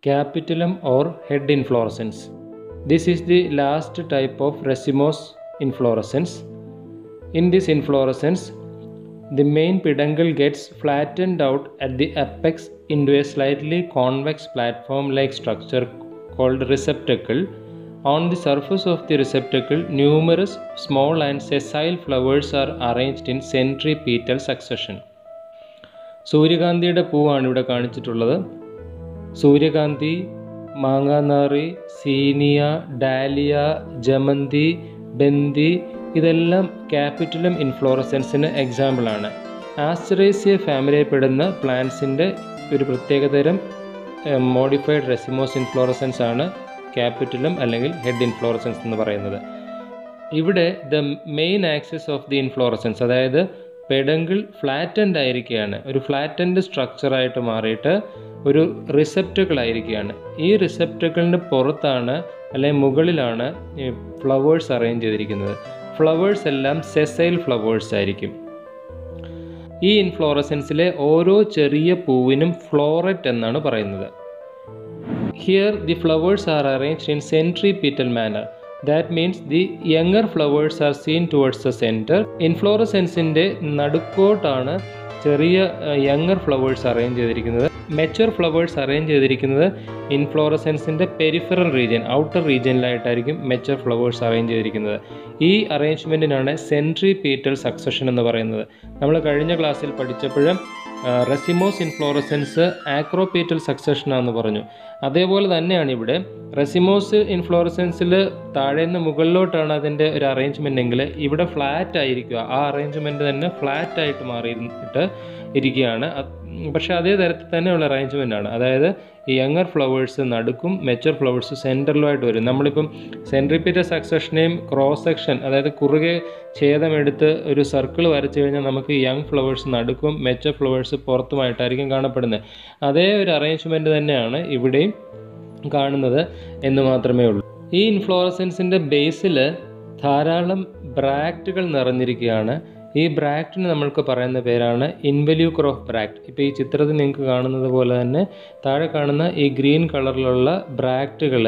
capitulum or head inflorescence. This is the last type of racemose inflorescence. In this inflorescence, the main peduncle gets flattened out at the apex into a slightly convex platform like structure called receptacle. On the surface of the receptacle, numerous small and sessile flowers are arranged in centripetal succession. സൂര്യകാന്തിയുടെ പൂവാണ് ഇവിടെ കാണിച്ചിട്ടുള്ളത് സൂര്യകാന്തി മാങ്ങാനാറി സീനിയ dahlia ജമന്തി ബന്തി ഇതെല്ലാം ക്യാപിറ്റുലം ഇൻഫ്ലോറസൻസിന് എക്സാമ്പിളാണ് ആസ്ട്രേസിയ ഫാമിലിയിൽപ്പെടുന്ന പ്ലാന്റ്സിൻ്റെ ഒരു പ്രത്യേകതരം modified racemose inflorescence ആണ് ക്യാപിറ്റുലം അല്ലെങ്കിൽ ഹെഡ് ഇൻഫ്ലോറസൻസ് എന്ന് പറയുന്നത് ഇവിടെ the main axis of the inflorescence അതായത് പെഡങ്കിൾ ഫ്ലാറ്റൻഡ് ആയിരിക്കുകയാണ് ഒരു ഫ്ലാറ്റൻഡ് സ്ട്രക്ചറായിട്ട് മാറിയിട്ട് ഒരു റിസെപ്റ്റക്കിൾ ആയിരിക്കുകയാണ് ഈ റിസെപ്റ്റക്കിളിൻ്റെ പുറത്താണ് അല്ലെങ്കിൽ മുകളിലാണ് ഫ്ലവേഴ്സ് അറേഞ്ച് ചെയ്തിരിക്കുന്നത് ഫ്ലവേഴ്സ് എല്ലാം സെസൈൽ ഫ്ലവേഴ്സ് ആയിരിക്കും ഈ ഇൻഫ്ലോറസൻസിലെ ഓരോ ചെറിയ പൂവിനും ഫ്ലോററ്റ് എന്നാണ് പറയുന്നത് here the flowers are arranged in centripetal manner that means the younger flowers are seen towards the centre ഇൻഫ്ലോറസെൻസിൻ്റെ നടുക്കോട്ടാണ് ചെറിയ യങ്ങർ ഫ്ലവേഴ്സ് അറേഞ്ച് ചെയ്തിരിക്കുന്നത് മെച്ചുവർ ഫ്ലവേഴ്സ് അറേഞ്ച് ചെയ്തിരിക്കുന്നത് ഇൻഫ്ലോറസെൻസിൻ്റെ പെരിഫറൽ റീജിയൻ ഔട്ടർ റീജിയനിലായിട്ടായിരിക്കും മെച്ചുവർ ഫ്ലവേഴ്സ് അറേഞ്ച് ചെയ്തിരിക്കുന്നത് ഈ അറേഞ്ച്മെൻറ്റിനാണ് സെൻട്രി പീറ്റൽ സക്സഷൻ എന്ന് പറയുന്നത് നമ്മൾ കഴിഞ്ഞ ക്ലാസ്സിൽ പഠിച്ചപ്പോഴും റെസിമോസ് ഇൻഫ്ലോറസെൻസ് ആക്രോപീറ്റൽ സക്സഷനാണെന്ന് പറഞ്ഞു അതേപോലെ തന്നെയാണ് ഇവിടെ റെസിമോസ് ഇൻഫ്ലോറസെൻസിൽ താഴെ നിന്ന് മുകളിലോട്ടാണ് അതിൻ്റെ ഒരു അറേഞ്ച്മെൻ്റ് എങ്കിൽ ഇവിടെ ഫ്ലാറ്റ് ആയിരിക്കുക ആ അറേഞ്ച്മെൻറ്റ് തന്നെ ഫ്ലാറ്റ് ആയിട്ട് മാറിയിട്ട് ഇരിക്കുകയാണ് പക്ഷേ അതേ തരത്തിൽ തന്നെയുള്ള അറേഞ്ച്മെൻ്റ് ആണ് അതായത് ഈ യങ്ങർ ഫ്ലവേഴ്സ് നടുക്കും മെച്ചർ ഫ്ലവേഴ്സ് സെൻറ്ററിലുമായിട്ട് വരും നമ്മളിപ്പം സെൻട്രിപ്പീറ്റൽ സക്സഷനെയും ക്രോസ് സെക്ഷൻ അതായത് കുറുകെ ഛേദമെടുത്ത് ഒരു സർക്കിൾ വരച്ചു കഴിഞ്ഞാൽ നമുക്ക് യങ് ഫ്ലവേഴ്സ് നടുക്കും മെച്ചർ ഫ്ലവേഴ്സ് പുറത്തുമായിട്ടായിരിക്കും കാണപ്പെടുന്നത് അതേ ഒരു അറേഞ്ച്മെൻറ്റ് തന്നെയാണ് ഇവിടെയും കാണുന്നത് എന്ന് മാത്രമേ ഉള്ളൂ ഈ ഇൻഫ്ലോറസൻസിൻ്റെ ബേസിൽ ധാരാളം ബ്രാക്റ്റുകൾ നിറഞ്ഞിരിക്കുകയാണ് ഈ ബ്രാക്റ്റിന് നമ്മൾക്ക് പറയുന്ന പേരാണ് ഇൻവല്യൂക്കർ ഓഫ് ബ്രാക്ട് ഇപ്പോൾ ഈ ചിത്രത്തിൽ നിങ്ങൾക്ക് കാണുന്നത് പോലെ തന്നെ താഴെ കാണുന്ന ഈ ഗ്രീൻ കളറിലുള്ള ബ്രാക്റ്റുകൾ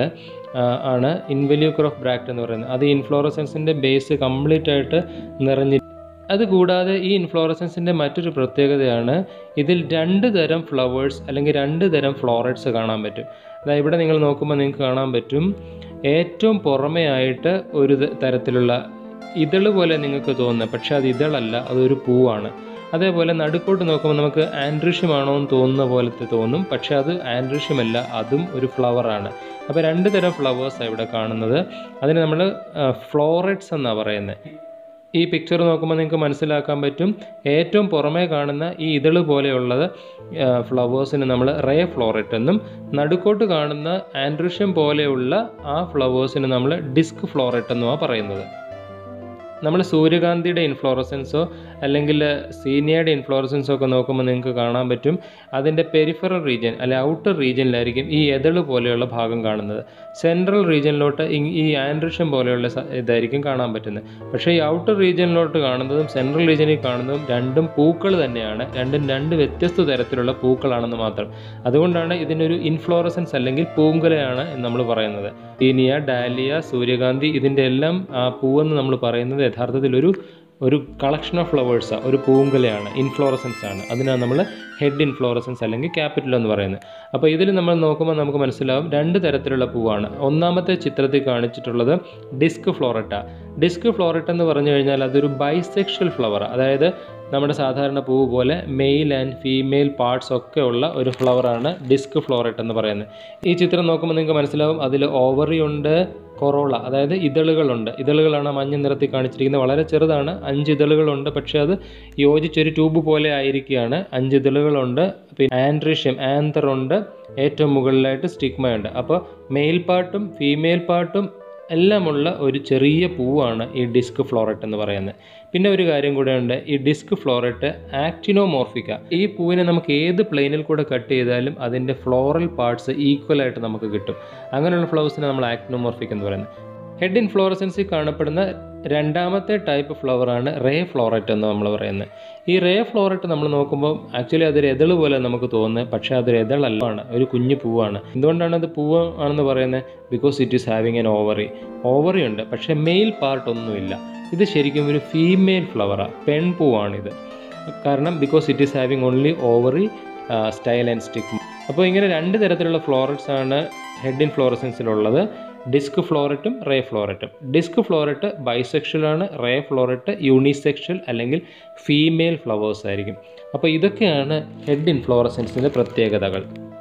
ആണ് ഇൻവല്യൂക്കർ ഓഫ് ബ്രാക്ട് എന്ന് പറയുന്നത് അത് ഇൻഫ്ലോറസൻസിൻ്റെ ബേസ് കംപ്ലീറ്റ് ആയിട്ട് നിറഞ്ഞി അതുകൂടാതെ ഈ ഇൻഫ്ലോറസൻസിൻ്റെ മറ്റൊരു പ്രത്യേകതയാണ് ഇതിൽ രണ്ട് തരം ഫ്ലവേഴ്സ് അല്ലെങ്കിൽ രണ്ട് തരം ഫ്ലോററ്റ്സ് കാണാൻ പറ്റും അതായത് ഇവിടെ നിങ്ങൾ നോക്കുമ്പോൾ നിങ്ങൾക്ക് കാണാൻ പറ്റും ഏറ്റവും പുറമെയായിട്ട് ഒരു തരത്തിലുള്ള ഇതള് പോലെ നിങ്ങൾക്ക് തോന്നുന്നത് പക്ഷേ അത് ഇതളല്ല അതൊരു പൂവാണ് അതേപോലെ നടുക്കോട്ട് നോക്കുമ്പോൾ നമുക്ക് ആൻഡ്രിഷ്യമാണോ എന്ന് തോന്നുന്ന പോലത്തെ തോന്നും പക്ഷേ അത് ആൻഡ്രിഷ്യമല്ല അതും ഒരു ഫ്ലവറാണ് അപ്പോൾ രണ്ട് തരം ഫ്ലവേഴ്സാണ് ഇവിടെ കാണുന്നത് അതിന് നമ്മൾ ഫ്ലോററ്റ്സ് എന്നാണ് പറയുന്നത് ഈ പിക്ചർ നോക്കുമ്പോൾ നിങ്ങൾക്ക് മനസ്സിലാക്കാൻ പറ്റും ഏറ്റവും പുറമേ കാണുന്ന ഈ ഇതള് പോലെയുള്ളത് ഫ്ലവേഴ്സിന് നമ്മൾ റേ ഫ്ലോററ്റ് എന്നും നടുക്കോട്ട് കാണുന്ന ആൻഡ്രിഷ്യം പോലെയുള്ള ആ ഫ്ലവേഴ്സിന് നമ്മൾ ഡിസ്ക് ഫ്ലോററ്റ് എന്നുമാണ് പറയുന്നത് നമ്മൾ സൂര്യകാന്തിയുടെ ഇൻഫ്ലോറസൻസോ അല്ലെങ്കിൽ സീനിയയുടെ ഇൻഫ്ലോറസൻസോ ഒക്കെ നോക്കുമ്പോൾ നിങ്ങൾക്ക് കാണാൻ പറ്റും അതിൻ്റെ പെരിഫറൽ റീജിയൻ അല്ലെ ഔട്ടർ റീജിയനിലായിരിക്കും ഈ എതള് പോലെയുള്ള ഭാഗം കാണുന്നത് സെൻട്രൽ റീജിയനിലോട്ട് ഈ ആൻഡ്രിഷം പോലെയുള്ള ഇതായിരിക്കും കാണാൻ പറ്റുന്നത് പക്ഷേ ഈ ഔട്ടർ റീജിയനിലോട്ട് കാണുന്നതും സെൻട്രൽ റീജിയനിൽ കാണുന്നതും രണ്ടും പൂക്കൾ തന്നെയാണ് രണ്ടും രണ്ട് വ്യത്യസ്ത തരത്തിലുള്ള പൂക്കളാണെന്ന് മാത്രം അതുകൊണ്ടാണ് ഇതിനൊരു ഇൻഫ്ലോറസൻസ് അല്ലെങ്കിൽ പൂങ്കലയാണ് എന്ന് നമ്മൾ പറയുന്നത് സീനിയ ഡാലിയ സൂര്യകാന്തി ഇതിൻ്റെ എല്ലാം ആ പൂവെന്ന് നമ്മൾ പറയുന്നത് യഥാർത്ഥത്തിൽ ഒരു ഒരു കളക്ഷൻ ഓഫ് ഫ്ലവേഴ്സാണ് ഒരു പൂങ്കലയാണ് ഇൻഫ്ലോറസൻസ് ആണ് അതിനാണ് നമ്മൾ ഹെഡ് ഇൻഫ്ലോറസൻസ് അല്ലെങ്കിൽ ക്യാപിറ്റൽ എന്ന് പറയുന്നത് അപ്പോൾ ഇതിൽ നമ്മൾ നോക്കുമ്പോൾ നമുക്ക് മനസ്സിലാവും രണ്ട് തരത്തിലുള്ള പൂവാണ് ഒന്നാമത്തെ ചിത്രത്തിൽ കാണിച്ചിട്ടുള്ളത് ഡിസ്ക് ഫ്ലോറട്ട ഡിസ്ക് ഫ്ലോറട്ട എന്ന് പറഞ്ഞു കഴിഞ്ഞാൽ അതൊരു ബൈസെക്ഷൽ ഫ്ലവർ അതായത് നമ്മുടെ സാധാരണ പൂവ് പോലെ മെയിൽ ആൻഡ് ഫീമെയിൽ പാർട്സ് ഒക്കെ ഉള്ള ഒരു ഫ്ലവറാണ് ഡിസ്ക് ഫ്ലോററ്റ് എന്ന് പറയുന്നത് ഈ ചിത്രം നോക്കുമ്പോൾ നിങ്ങൾക്ക് മനസ്സിലാവും അതിൽ ഓവറി ഉണ്ട് കൊറോള അതായത് ഇതളുകളുണ്ട് ഇതളുകളാണ് മഞ്ഞ നിറത്തിൽ കാണിച്ചിരിക്കുന്നത് വളരെ ചെറുതാണ് അഞ്ച് ഇതളുകളുണ്ട് പക്ഷേ അത് യോജിച്ചൊരു ട്യൂബ് പോലെ ആയിരിക്കുകയാണ് അഞ്ച് ഇതളുകളുണ്ട് പിന്നെ ആൻഡ്രിഷ്യം ആന്തർ ഉണ്ട് ഏറ്റവും മുകളിലായിട്ട് സ്റ്റിഗ്മയുണ്ട് അപ്പോൾ മെയിൽ പാർട്ടും ഫീമെയിൽ പാർട്ടും എല്ലാമുള്ള ഒരു ചെറിയ പൂവാണ് ഈ ഡിസ്ക് ഫ്ലോററ്റ് എന്ന് പറയുന്നത് പിന്നെ ഒരു കാര്യം കൂടെ ഉണ്ട് ഈ ഡിസ്ക് ഫ്ലോററ്റ് ആക്ടിനോമോർഫിക്ക ഈ പൂവിനെ നമുക്ക് ഏത് പ്ലെയിനിൽ കൂടെ കട്ട് ചെയ്താലും അതിൻ്റെ ഫ്ലോറൽ പാർട്സ് ഈക്വൽ ആയിട്ട് നമുക്ക് കിട്ടും അങ്ങനെയുള്ള ഫ്ലവേഴ്സിനെ നമ്മൾ ആക്ടിനോമോർഫിക് എന്ന് പറയുന്നത് ഹെഡ് ഇൻഫ്ലോറസൻസിൽ കാണപ്പെടുന്ന രണ്ടാമത്തെ ടൈപ്പ് ഫ്ലവറാണ് റേ ഫ്ലോററ്റ് എന്ന് നമ്മൾ പറയുന്നത് ഈ റേ ഫ്ലോററ്റ് നമ്മൾ നോക്കുമ്പോൾ ആക്ച്വലി അതൊരു എതൾ പോലെ നമുക്ക് തോന്നുന്നത് പക്ഷേ അതൊരു എതളല്ലാണ് ഒരു കുഞ്ഞു പൂവാണ് എന്തുകൊണ്ടാണ് അത് പൂവ് ആണെന്ന് പറയുന്നത് because it is having an ovary ovary ഉണ്ട് പക്ഷേ മെയിൽ പാർട്ട് ഒന്നുമില്ല ഇത് ശരിക്കും ഒരു ഫീമെയിൽ ഫ്ലവറാണ് പെൺപൂവാണിത് കാരണം because it is having only ovary style and stick അപ്പോൾ ഇങ്ങനെ രണ്ട് തരത്തിലുള്ള ഫ്ലോററ്റ്സ് ആണ് ഹെഡ് ഇൻ ഫ്ലോറസൻസിലുള്ളത് ഡിസ്ക് ഫ്ലോററ്റും റേ ഫ്ലോററ്റും ഡിസ്ക് ഫ്ലോററ്റ് ബൈസെക്ഷലാണ് റേ ഫ്ലോററ്റ് യൂണിസെക്ഷൽ അല്ലെങ്കിൽ ഫീമെയിൽ ഫ്ലവേഴ്സ് ആയിരിക്കും അപ്പോൾ ഇതൊക്കെയാണ് ഹെഡ് ഇൻ ഫ്ലോറസൻസിൻ്റെ പ്രത്യേകതകൾ